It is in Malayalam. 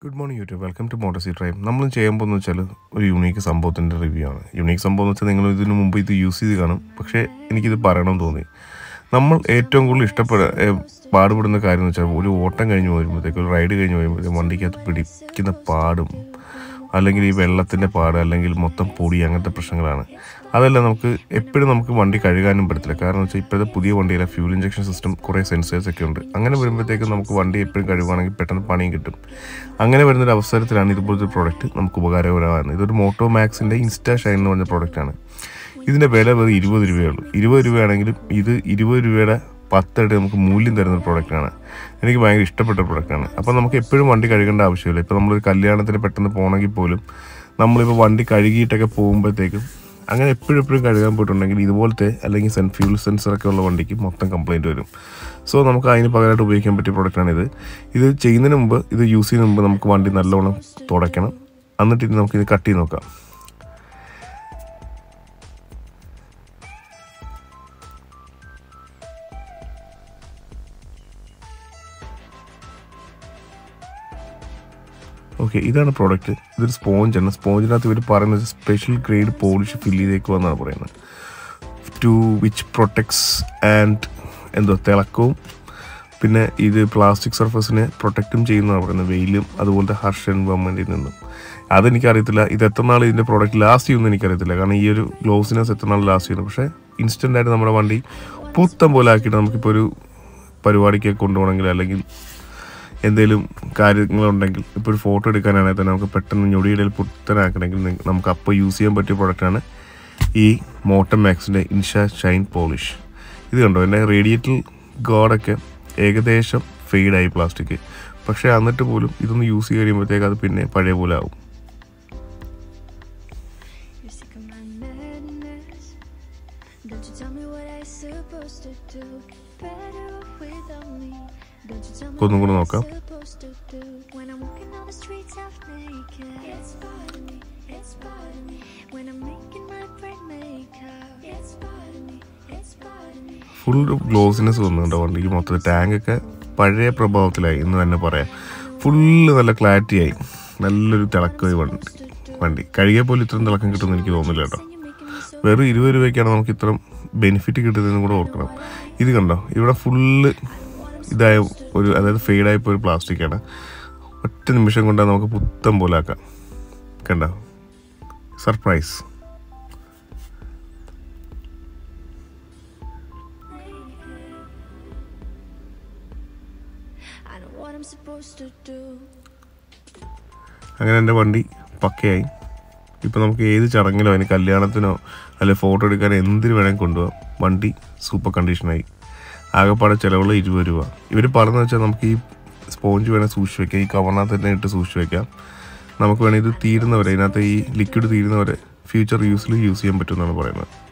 Good morning YouTube welcome to മോട്ടോസി ഡ്രൈവ് നമ്മൾ ചെയ്യാൻ പോകുന്നത് വെച്ചാൽ ഒരു യൂണീക്ക് സംഭവത്തിൻ്റെ റിവ്യൂ ആണ് യൂണീക്ക് സംഭവം എന്ന് വെച്ചാൽ നിങ്ങൾ ഇതിനു മുമ്പ് ഇത് യൂസ് ചെയ്ത് കാണും പക്ഷേ എനിക്കിത് പറയണം തോന്നി നമ്മൾ ഏറ്റവും കൂടുതൽ ഇഷ്ടപ്പെട ഏ, പാടുപെടുന്ന കാര്യം എന്ന് വെച്ചാൽ ഒരു ഓട്ടം കഴിഞ്ഞ് വരുമ്പോഴത്തേക്ക് ഒരു റൈഡ് കഴിഞ്ഞ് വരുമ്പോഴത്തേക്ക് വണ്ടിക്കകത്ത് പിടിക്കുന്ന പാടും അല്ലെങ്കിൽ ഈ വെള്ളത്തിൻ്റെ പാട് അല്ലെങ്കിൽ മൊത്തം പൊടി അങ്ങനത്തെ പ്രശ്നങ്ങളാണ് അതല്ല നമുക്ക് എപ്പോഴും നമുക്ക് വണ്ടി കഴുകാനും പറ്റത്തില്ല കാരണം വെച്ചാൽ ഇപ്പോഴത്തെ പുതിയ വണ്ടിയിലെ ഫ്യൂൽ ഇഞ്ചക്ഷൻ സിസ്റ്റം കുറേ സെൻസേഴ്സ് ഒക്കെ ഉണ്ട് അങ്ങനെ വരുമ്പോഴത്തേക്ക് നമുക്ക് വണ്ടി എപ്പോഴും കഴുകുവാണെങ്കിൽ പെട്ടെന്ന് പണിയും കിട്ടും അങ്ങനെ വരുന്നൊരു അവസരത്തിലാണ് ഇതുപോലത്തെ ഒരു പ്രോഡക്റ്റ് നമുക്ക് ഉപകാരപരമാകുന്നത് ഇതൊരു മോട്ടോ മാക്സിൻ്റെ ഇൻസ്റ്റാ ഷൈൻ എന്ന് പറഞ്ഞ പ്രോഡക്റ്റാണ് ഇതിൻ്റെ വില വെറും ഇരുപത് രൂപയുള്ളൂ ഇരുപത് രൂപയാണെങ്കിലും ഇത് ഇരുപത് രൂപയുടെ പത്തടി നമുക്ക് മൂല്യം തരുന്ന ഒരു പ്രോഡക്റ്റാണ് എനിക്ക് ഭയങ്കര ഇഷ്ടപ്പെട്ട പ്രോഡക്റ്റാണ് അപ്പോൾ നമുക്ക് എപ്പോഴും വണ്ടി കഴുകേണ്ട ആവശ്യമില്ല ഇപ്പോൾ നമ്മളൊരു കല്യാണത്തിന് പെട്ടെന്ന് പോകണമെങ്കിൽ പോലും നമ്മളിപ്പോൾ വണ്ടി കഴുകിയിട്ടൊക്കെ പോകുമ്പോഴത്തേക്കും അങ്ങനെ എപ്പോഴും എപ്പോഴും കഴുകാൻ പോയിട്ടുണ്ടെങ്കിൽ ഇതുപോലത്തെ അല്ലെങ്കിൽ സെൻ ഫ്യൂൽ സെൻസറൊക്കെ ഉള്ള വണ്ടിക്ക് മൊത്തം കംപ്ലൈൻറ്റ് വരും സോ നമുക്ക് അതിന് പകരമായിട്ട് ഉപയോഗിക്കാൻ പറ്റിയ പ്രോഡക്റ്റാണ് ഇത് ഇത് ചെയ്യുന്നതിന് മുമ്പ് ഇത് യൂസ് ചെയ്യുന്നതിന് മുമ്പ് നമുക്ക് വണ്ടി നല്ലോണം തുടയ്ക്കണം എന്നിട്ട് ഇത് നമുക്കിത് കട്ട് ചെയ്ത് നോക്കാം ഓക്കെ ഇതാണ് പ്രോഡക്റ്റ് ഇതൊരു സ്പോഞ്ചാണ് സ്പോഞ്ചിനകത്ത് ഇവർ പറയുന്നത് സ്പെഷ്യൽ ഗ്രേഡ് പോളിഷ് ഫില്ല് ചെയ്തേക്കുക എന്നാണ് പറയുന്നത് ടു വിച്ച് പ്രൊട്ടക്ട്സ് ആൻഡ് എന്തോ തിളക്കവും പിന്നെ ഇത് പ്ലാസ്റ്റിക് സർഫസിനെ പ്രൊട്ടക്റ്റും ചെയ്യുന്നതാണ് പറയുന്നത് വെയിലും അതുപോലത്തെ ഹർഷ എൻവയൺമെൻറ്റിൽ നിന്നും അതെനിക്കറിയത്തില്ല ഇത് എത്ര നാൾ ഇതിൻ്റെ പ്രോഡക്റ്റ് ലാസ്റ്റ് ചെയ്യുമെന്ന് എനിക്കറിയത്തില്ല കാരണം ഈ ഒരു ഗ്ലോവ്സിനകത്ത് എത്ര നാൾ ലാസ്റ്റ് ചെയ്യുന്നു പക്ഷേ ഇൻസ്റ്റൻ്റ് ആയിട്ട് നമ്മുടെ വണ്ടി പുത്തം പോലെ ആക്കിയിട്ട് നമുക്കിപ്പോൾ ഒരു പരിപാടിക്ക് കൊണ്ടുപോകണമെങ്കിൽ അല്ലെങ്കിൽ എന്തെങ്കിലും കാര്യങ്ങളുണ്ടെങ്കിൽ ഇപ്പോൾ ഒരു ഫോട്ടോ എടുക്കാനാണെങ്കിൽ തന്നെ നമുക്ക് പെട്ടെന്ന് ഞൊടിയിടയിൽ പുത്തനാക്കണമെങ്കിൽ നി- നമുക്ക് അപ്പോൾ യൂസ് ചെയ്യാൻ പറ്റിയ പ്രോഡക്റ്റാണ് ഈ മോട്ടർ മാക്സിൻ്റെ ഇൻഷാ ഷൈൻ പോളിഷ് ഇത് കണ്ടോ എൻ്റെ റേഡിയേറ്റൽ ഗോഡൊക്കെ ഏകദേശം ഫെയ്ഡായി പ്ലാസ്റ്റിക് പക്ഷേ എന്നിട്ട് പോലും ഇതൊന്ന് യൂസ് ചെയ്ത് കഴിയുമ്പോഴത്തേക്ക് അത് പിന്നെ പഴയ പോലെ ആവും You're sick of my madness. Don't you tell me what I supposed to do. Better off without me. Don't you tell me ഒന്നും കൂടെ what നോക്കാം. I'm supposed to do. When I'm walking on the streets half naked. It's part of me. It's part of me. When I'm making my brain makeup. It's part of me. It's part of me. Full glossiness തോന്നുന്നുണ്ട് വണ്ടിക്ക് മൊത്തത്തിൽ ടാങ്കൊക്കെ പഴയ പ്രഭാവത്തിലായി എന്ന് തന്നെ പറയാം ഫുള്ള് നല്ല ക്ലാരിറ്റി ആയി നല്ലൊരു തിളക്കമായി വണ്ടി വണ്ടി കഴുകിയ പോലും ഇത്രയും തിളക്കം കിട്ടുമെന്ന് എനിക്ക് തോന്നുന്നില്ല കേട്ടോ You're making me so വെറും ഇരുപത് രൂപയ്ക്കാണ് നമുക്ക് ഇത്ര ബെനിഫിറ്റ് കിട്ടുന്നതെന്ന് കൂടെ ഓർക്കണം ഇത് കണ്ടോ ഇവിടെ ഫുള്ള് ഇതായ ഒരു അതായത് ഫെയ്ഡായപ്പോൾ ഒരു പ്ലാസ്റ്റിക്കാണ് ഒറ്റ നിമിഷം കൊണ്ട് അത് നമുക്ക് പുത്തം പോലെ ആക്കാം കണ്ടോ surprise I know what I'm supposed to do. അങ്ങനെ എൻ്റെ വണ്ടി പക്കയായി ഇപ്പം നമുക്ക് ഏത് ചടങ്ങിലോ അതിന് കല്യാണത്തിനോ അല്ലെ ഫോട്ടോ എടുക്കാൻ എന്തിനു വേണമെങ്കിൽ കൊണ്ടുപോകാം വണ്ടി സൂപ്പർ കണ്ടീഷനായി ആകെപ്പാടെ ചിലവുള്ള ഇരുപത് രൂപ ഇവർ പറഞ്ഞതെന്ന് വെച്ചാൽ നമുക്ക് ഈ സ്പോഞ്ച് വേണേൽ സൂക്ഷിച്ച് വെക്കാം ഈ കവറിനകത്ത് തന്നെ ഇട്ട് സൂക്ഷിച്ച് വെക്കാം നമുക്ക് വേണമെങ്കിൽ ഇത് തീരുന്നവരെ ഇതിനകത്ത് ഈ ലിക്വിഡ് തീരുന്നവരെ ഫ്യൂച്ചർ യൂസിൽ യൂസ് ചെയ്യാൻ പറ്റുമെന്നാണ് പറയുന്നത്